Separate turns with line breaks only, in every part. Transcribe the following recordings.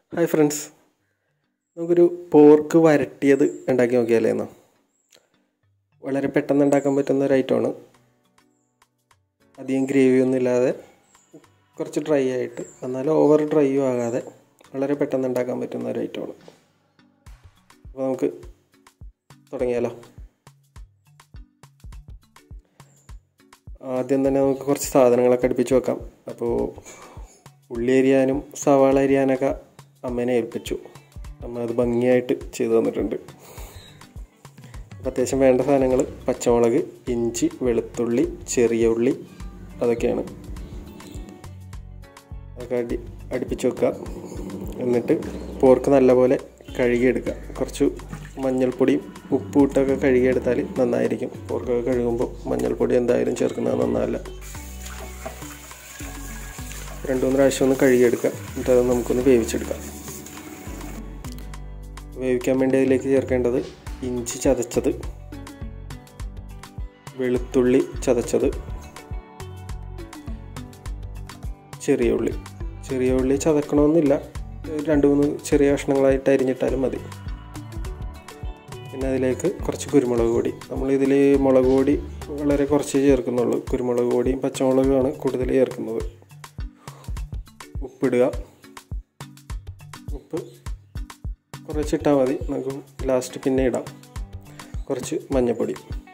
hi friends നമുക്കൊരു pork വരട്ടിയത് ഉണ്ടാക്കി നോക്കിയാലേ എന്നാ വളരെ പെട്ടെന്ന് ഉണ്ടാക്കാൻ പറ്റുന്ന ഒരു ഐറ്റമാണ് അധികം ഗ്രേവി ഒന്നും ഇല്ലാതെ കുറച്ച് ഡ്രൈ ആയിട്ട് എന്നാൽ ഓവർ ഡ്രൈയും ആകാതെ വളരെ പെട്ടെന്ന് ഉണ്ടാക്കാൻ പറ്റുന്ന ഒരു ഐറ്റമാണ് അപ്പോൾ നമുക്ക് തുടങ്ങിയാലോ ആദ്യം തന്നെ നമുക്ക് കുറച്ച് സാധനങ്ങളൊക്കെ അടുപ്പിച്ച് വെക്കാം അപ്പോൾ ഉള്ളി അരിയാനും സവാള അരിയാനൊക്കെ അമ്മേനെ ഏൽപ്പിച്ചു അമ്മ അത് ഭംഗിയായിട്ട് ചെയ്തു തന്നിട്ടുണ്ട് അപ്പോൾ അത്യാവശ്യം വേണ്ട സാധനങ്ങൾ പച്ചമുളക് ഇഞ്ചി വെളുത്തുള്ളി ചെറിയ ഉള്ളി അതൊക്കെയാണ് അതൊക്കെ അടി അടുപ്പിച്ച് വെക്കുക എന്നിട്ട് പോർക്ക് നല്ലപോലെ കഴുകിയെടുക്കുക കുറച്ച് മഞ്ഞൾപ്പൊടിയും ഉപ്പും ഇട്ടൊക്കെ കഴുകിയെടുത്താൽ നന്നായിരിക്കും പോർക്കൊക്കെ കഴുകുമ്പോൾ മഞ്ഞൾപ്പൊടി എന്തായാലും ചേർക്കുന്നത് നന്നല്ല രണ്ട് മൂന്ന് പ്രാവശ്യം ഒന്ന് കഴുകിയെടുക്കുക എന്നിട്ട് അത് നമുക്കൊന്ന് വേവിച്ചെടുക്കാം വേവിക്കാൻ വേണ്ടി അതിലേക്ക് ചേർക്കേണ്ടത് ഇഞ്ചി ചതച്ചത് വെളുത്തുള്ളി ചതച്ചത് ചെറിയ ഉള്ളി ചെറിയ ഉള്ളി ചതക്കണമെന്നില്ല രണ്ട് മൂന്ന് ചെറിയ കഷ്ണങ്ങളായിട്ട് അരിഞ്ഞിട്ടാലും മതി പിന്നെ അതിലേക്ക് കുറച്ച് കുരുമുളക് പൊടി നമ്മളിതിൽ മുളക് പൊടി വളരെ കുറച്ച് ചേർക്കുന്നുള്ളൂ കുരുമുളക് പൊടിയും പച്ചമുളകുമാണ് കൂടുതൽ ചേർക്കുന്നത് ഉപ്പിടുക ഉപ്പ് കുറച്ചിട്ടാൽ മതി നമുക്ക് ലാസ്റ്റ് പിന്നെ ഇടാം കുറച്ച് മഞ്ഞൾപ്പൊടി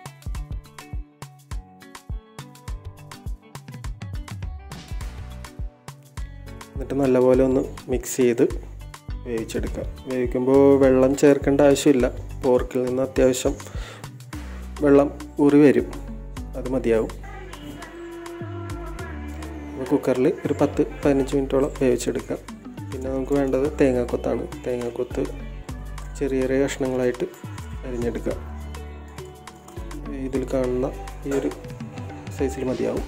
എന്നിട്ട് നല്ലപോലെ ഒന്ന് മിക്സ് ചെയ്ത് വേവിച്ചെടുക്കുക വേവിക്കുമ്പോൾ വെള്ളം ചേർക്കേണ്ട ആവശ്യമില്ല പോർക്കിൽ നിന്ന് അത്യാവശ്യം വെള്ളം ഊറി വരും അത് മതിയാവും കുക്കറിൽ ഒരു പത്ത് പതിനഞ്ച് മിനിറ്റോളം വേവിച്ചെടുക്കുക പിന്നെ നമുക്ക് വേണ്ടത് തേങ്ങാക്കൊത്താണ് തേങ്ങാക്കൊത്ത് ചെറിയ ചെറിയ കഷ്ണങ്ങളായിട്ട് അരിഞ്ഞെടുക്കുക ഇതിൽ കാണുന്ന ഈ ഒരു സൈസിൽ മതിയാവും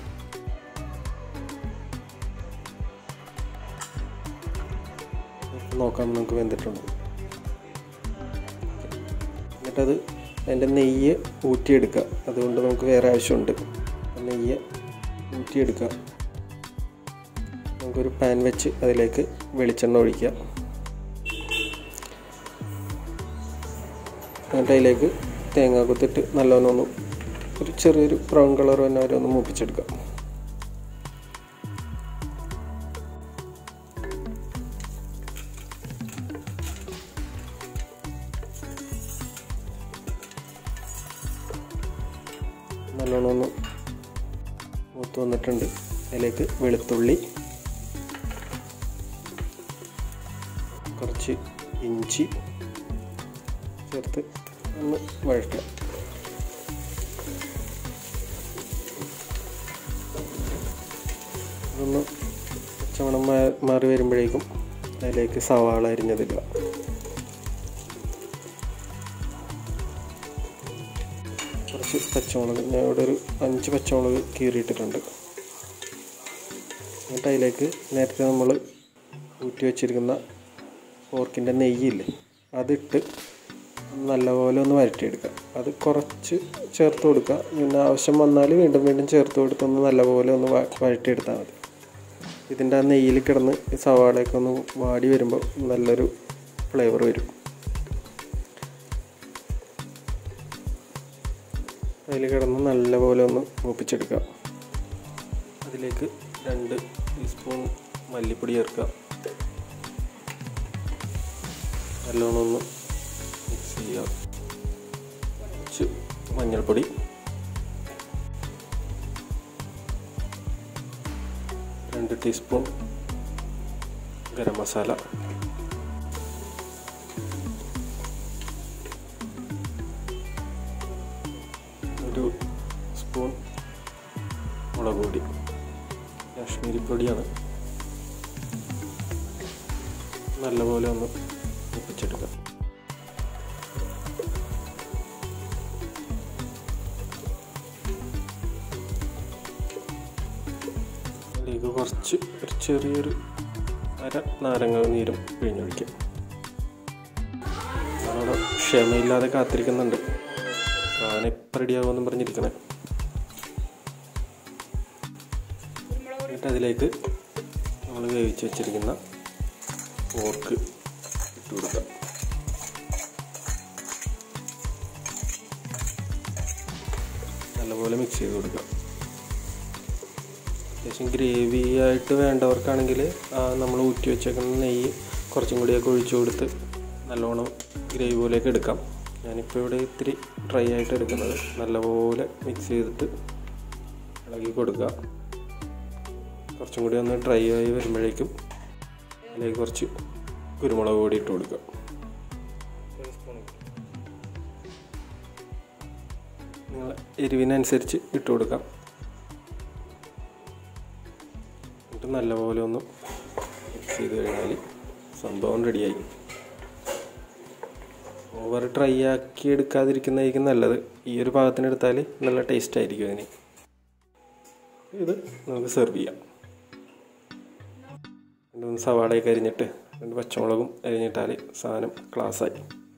നോക്കാം നമുക്ക് വെന്തിട്ടുണ്ട് എന്നിട്ടത് അതിൻ്റെ നെയ്യ് ഊറ്റിയെടുക്കുക അതുകൊണ്ട് നമുക്ക് വേറെ ആവശ്യമുണ്ട് നെയ്യ് ഊറ്റിയെടുക്കുക നമുക്കൊരു പാൻ വെച്ച് അതിലേക്ക് വെളിച്ചെണ്ണ ഒഴിക്കുക എന്നിട്ട് അതിലേക്ക് തേങ്ങ കുത്തിട്ട് നല്ലോണം ഒന്ന് ഒരു ചെറിയൊരു ബ്രൗൺ കളർ തന്നെ വരെ ഒന്ന് മൂപ്പിച്ചെടുക്കാം നല്ലോണം ഒന്ന് മൂത്ത് വന്നിട്ടുണ്ട് അതിലേക്ക് വെളുത്തുള്ളി കുറച്ച് ഇഞ്ചി ചേർത്ത് ഒന്ന് വഴറ്റുക അതൊന്ന് പച്ചമണം മാറി വരുമ്പോഴേക്കും അതിലേക്ക് സവാള അരിഞ്ഞതിടുക കുറച്ച് പച്ചമുളക് ഞാൻ ഇവിടെ ഒരു അഞ്ച് പച്ചമുളക് കീറിയിട്ടിട്ടുണ്ട് എന്നിട്ട് അതിലേക്ക് നേരത്തെ നമ്മൾ ഊറ്റി വെച്ചിരിക്കുന്ന പോർക്കിൻ്റെ നെയ്യില്ലേ അതിട്ട് നല്ലപോലെ ഒന്ന് വരട്ടിയെടുക്കുക അത് കുറച്ച് ചേർത്ത് കൊടുക്കുക പിന്നെ ആവശ്യം വന്നാൽ വീണ്ടും വീണ്ടും ചേർത്ത് കൊടുത്തൊന്ന് നല്ലപോലെ ഒന്ന് വഴറ്റിയെടുത്താൽ മതി ഇതിൻ്റെ ആ നെയ്യിൽ കിടന്ന് ഈ സവാളയൊക്കെ ഒന്ന് വാടി വരുമ്പോൾ നല്ലൊരു ഫ്ലേവർ വരും അതിൽ കിടന്ന് നല്ലപോലെ ഒന്ന് മൂപ്പിച്ചെടുക്കുക അതിലേക്ക് രണ്ട് ടീസ്പൂൺ മല്ലിപ്പൊടി ചേർക്കുക നല്ലോണം ഒന്ന് മിക്സ് ചെയ്യുക കുറച്ച് മഞ്ഞൾപ്പൊടി രണ്ട് ടീസ്പൂൺ ഗരം മസാല ഒരു സ്പൂൺ മുളക് പൊടി കാശ്മീരി പൊടിയാണ് നല്ലപോലെ ഒന്ന് ഒപ്പിച്ചെടുക്കുക അതിലേക്ക് കുറച്ച് ഒരു ചെറിയൊരു അര നാരങ്ങ നീരും പിഴിഞ്ഞൊഴിക്കാം ഞാനവിടെ ക്ഷമയില്ലാതെ കാത്തിരിക്കുന്നുണ്ട് സാധനം ഇപ്പം റെഡിയാകുമെന്നും പറഞ്ഞിരിക്കണേ എന്നിട്ട് അതിലേക്ക് നമ്മൾ വേവിച്ച് വെച്ചിരിക്കുന്ന പോർക്ക് ഇട്ട് കൊടുക്കാം നല്ലപോലെ മിക്സ് ചെയ്ത് കൊടുക്കാം അത്യാവശ്യം ഗ്രേവി ആയിട്ട് വേണ്ടവർക്കാണെങ്കിൽ നമ്മൾ ഊറ്റി വെച്ചേക്കുന്ന നെയ്യ് കുറച്ചും കൂടിയൊക്കെ ഒഴിച്ചു കൊടുത്ത് നല്ലോണം ഗ്രേവി പോലെയൊക്കെ എടുക്കാം ഞാനിപ്പോൾ ഇവിടെ ഇത്തിരി ഡ്രൈ ആയിട്ട് എടുക്കുന്നത് നല്ലപോലെ മിക്സ് ചെയ്തിട്ട് ഇളകി കൊടുക്കുക കുറച്ചും കൂടി ഒന്ന് ഡ്രൈ ആയി വരുമ്പോഴേക്കും അതിലേക്ക് കുറച്ച് കുരുമുളക് പൊടി ഇട്ട് കൊടുക്കുക നിങ്ങൾ എരിവിനനുസരിച്ച് ഇട്ട് കൊടുക്കാം എന്നിട്ട് നല്ലപോലെ ഒന്ന് മിക്സ് ചെയ്ത് കഴിഞ്ഞാൽ സംഭവം റെഡിയായി ഓവർ ഡ്രൈ ആക്കി എടുക്കാതിരിക്കുന്നതായിരിക്കും നല്ലത് ഈ ഒരു പാകത്തിന് എടുത്താൽ നല്ല ടേസ്റ്റ് ആയിരിക്കും അതിന് ഇത് നമുക്ക് സെർവ് ചെയ്യാം രണ്ട് മൂന്ന് സവാളയൊക്കെ അരിഞ്ഞിട്ട് രണ്ട് പച്ചമുളകും അരിഞ്ഞിട്ടാൽ സാധനം ക്ലാസ്സായി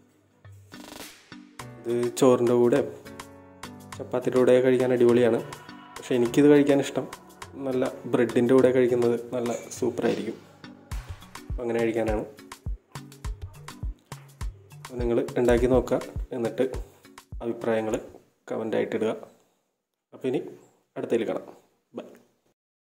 ഇത് ചോറിൻ്റെ കൂടെ ചപ്പാത്തിയുടെ കൂടെ കഴിക്കാൻ അടിപൊളിയാണ് പക്ഷെ എനിക്കിത് കഴിക്കാൻ ഇഷ്ടം നല്ല ബ്രെഡിൻ്റെ കൂടെ കഴിക്കുന്നത് നല്ല സൂപ്പറായിരിക്കും അപ്പം അങ്ങനെ കഴിക്കാനാണ് അപ്പോൾ നിങ്ങൾ ഉണ്ടാക്കി നോക്കുക എന്നിട്ട് അഭിപ്രായങ്ങൾ കമൻ്റായിട്ട് ഇടുക അപ്പോൾ ഇനി അടുത്തതിൽ കാണാം